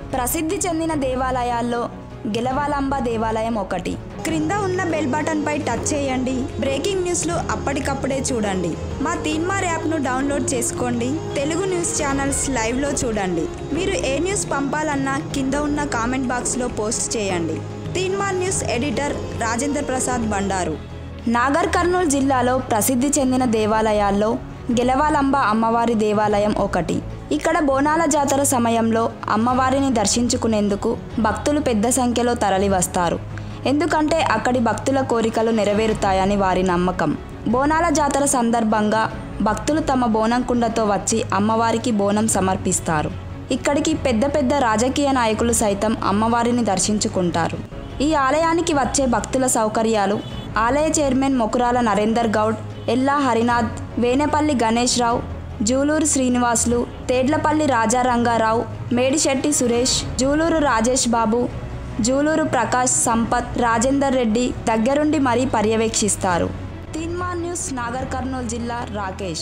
ప్రసిద్ధి చెందిన దేవాలయాల్లో గెలవాలంబ దేవాలయం ఒకటి క్రింద ఉన్న బెల్ బటన్ పై టచ్ చేయండి బ్రేకింగ్ న్యూస్లు అప్పటికప్పుడే చూడండి మా తీన్మార్ యాప్ను డౌన్లోడ్ చేసుకోండి తెలుగు న్యూస్ ఛానల్స్ లైవ్లో చూడండి మీరు ఏ న్యూస్ పంపాలన్నా కింద ఉన్న కామెంట్ బాక్స్లో పోస్ట్ చేయండి తీన్మార్ న్యూస్ ఎడిటర్ రాజేంద్ర ప్రసాద్ బండారు నాగర్ కర్నూలు జిల్లాలో ప్రసిద్ధి చెందిన దేవాలయాల్లో గెలవాలంబ అమ్మవారి దేవాలయం ఒకటి ఇక్కడ బోనాల జాతర సమయంలో అమ్మవారిని దర్శించుకునేందుకు భక్తులు పెద్ద సంఖ్యలో తరలివస్తారు ఎందుకంటే అక్కడి భక్తుల కోరికలు నెరవేరుతాయని వారి నమ్మకం బోనాల జాతర సందర్భంగా భక్తులు తమ బోనం కుండతో వచ్చి అమ్మవారికి బోనం సమర్పిస్తారు ఇక్కడికి పెద్ద పెద్ద రాజకీయ నాయకులు సైతం అమ్మవారిని దర్శించుకుంటారు ఈ ఆలయానికి వచ్చే భక్తుల సౌకర్యాలు ఆలయ చైర్మన్ మొకురాల నరేందర్ గౌడ్ ఎల్లా హరినాథ్ వేనేపల్లి గణేష్ రావు జూలూరు శ్రీనివాసులు తేడ్లపల్లి రాజారంగారావు మేడిశెట్టి సురేష్ జూలూరు రాజేష్ బాబు జూలూరు ప్రకాష్ సంపత్ రాజేందర్ రెడ్డి దగ్గరుండి మరీ పర్యవేక్షిస్తారు తీన్మాన్ న్యూస్ నాగర్ కర్నూలు జిల్లా రాకేష్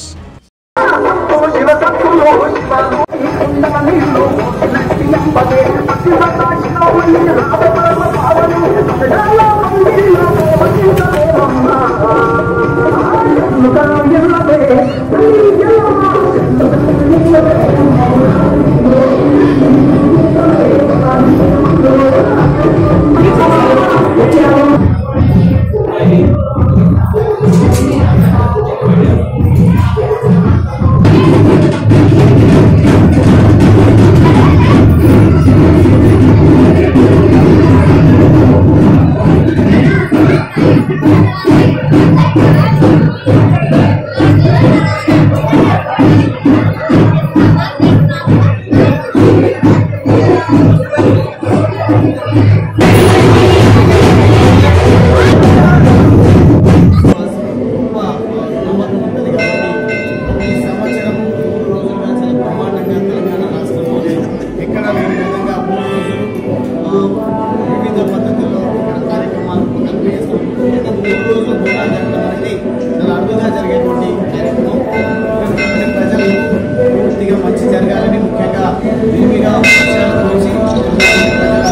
ఈ సంవత్సరం మూడు రోజులుగా చాలా బ్రహ్మాండంగా తెలంగాణ రాష్ట్రంలో ఎక్కడ లేని విధంగా మూడు రోజులు ఆ, వివిధ పద్ధతుల్లో ఇక్కడ కార్యక్రమాలు నిర్వహిస్తాం అయితే మూడు రోజులు బోనాలు జరగడం అనేది చాలా అరుదుగా జరిగేటువంటి కార్యక్రమం ఇక్కడ ప్రజలు పూర్తిగా మంచి జరగాలని ముఖ్యంగా విరివిగా వర్షాలు కురిసి ప్రజల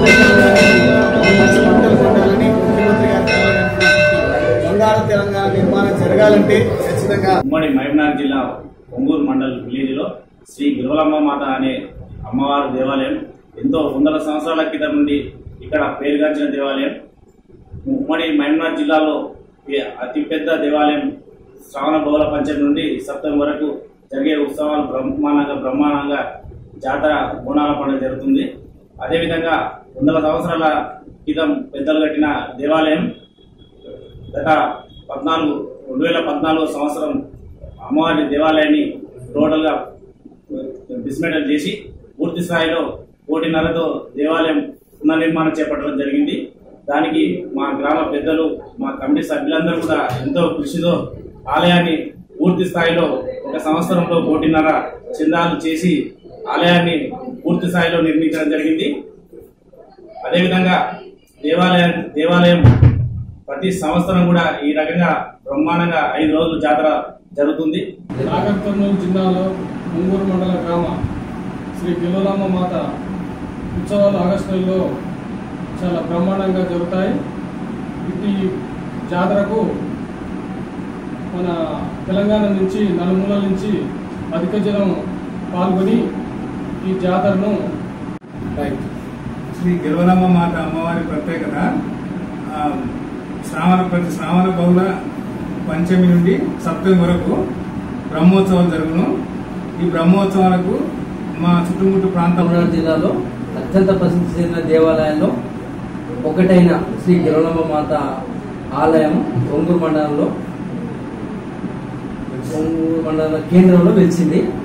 మంచి పంటలు పండాలని ముఖ్యమంత్రి గారు తెలంగాణ బంగారు తెలంగాణ నిర్మాణం జరగాలంటే ఖచ్చితంగా ఉమ్మడి మహబూబ్నగర్ జిల్లా ఒంగూరు మండల్ విలేజ్లో శ్రీ గురువలమ్మ మాత అనే అమ్మవారి దేవాలయం ఎంతో వందల సంవత్సరాల క్రితం నుండి ఇక్కడ పేరుగాంచిన దేవాలయం ఉమ్మడి మహబూబ్నగర్ జిల్లాలో ఈ అతిపెద్ద దేవాలయం శ్రావణ బహుళ పంచమి నుండి సప్తమి వరకు జరిగే ఉత్సవాలు బ్రహ్మాండంగా బ్రహ్మాండంగా జాతర బోనాల పండుగ జరుగుతుంది అదేవిధంగా వందల సంవత్సరాల క్రితం పెద్దలు కట్టిన దేవాలయం గత పద్నాలుగు రెండు వేల పద్నాలుగు సంవత్సరం అమ్మవారి దేవాలయాన్ని టోటల్గా డిస్మెంటల్ చేసి పూర్తి స్థాయిలో కోటిన్నరతో దేవాలయం పునర్నిర్మాణం చేపట్టడం జరిగింది దానికి మా గ్రామ పెద్దలు మా కమిటీ సభ్యులందరూ కూడా ఎంతో కృషితో ఆలయాన్ని పూర్తి స్థాయిలో ఒక సంవత్సరంలో కోటిన్నర చందాలు చేసి ఆలయాన్ని పూర్తి స్థాయిలో నిర్మించడం జరిగింది అదేవిధంగా దేవాలయం దేవాలయం ప్రతి సంవత్సరం కూడా ఈ రకంగా బ్రహ్మాండంగా ఐదు రోజులు జాతర జరుగుతుంది నాగర్ కర్నూలు జిల్లాలో ముంగూరు మండల గ్రామ శ్రీ గిల్లులమ్మ మాత ఉత్సవాలు ఆగస్టు నెలలో చాలా బ్రహ్మాండంగా జరుగుతాయి ఇటు జాతరకు మన తెలంగాణ నుంచి నలుమూలల నుంచి అధిక జనం పాల్గొని ఈ జాతరను రైట్ శ్రీ గిరివలమ్మ మాత అమ్మవారి ప్రత్యేకత ఆ, శ్రావణ ప్రతి శ్రావణ బహుళ పంచమి నుండి సప్తమి వరకు బ్రహ్మోత్సవాలు జరుగును ఈ బ్రహ్మోత్సవాలకు మా చుట్టుముట్టు ప్రాంతంలో తమిళనాడు జిల్లాలో అత్యంత ప్రసిద్ధి చెందిన దేవాలయాల్లో ఒకటైన శ్రీ గిరవలమ్మ మాత ఆలయం ఒంగూరు మండలంలో ఒంగూరు మండల కేంద్రంలో వెలిసింది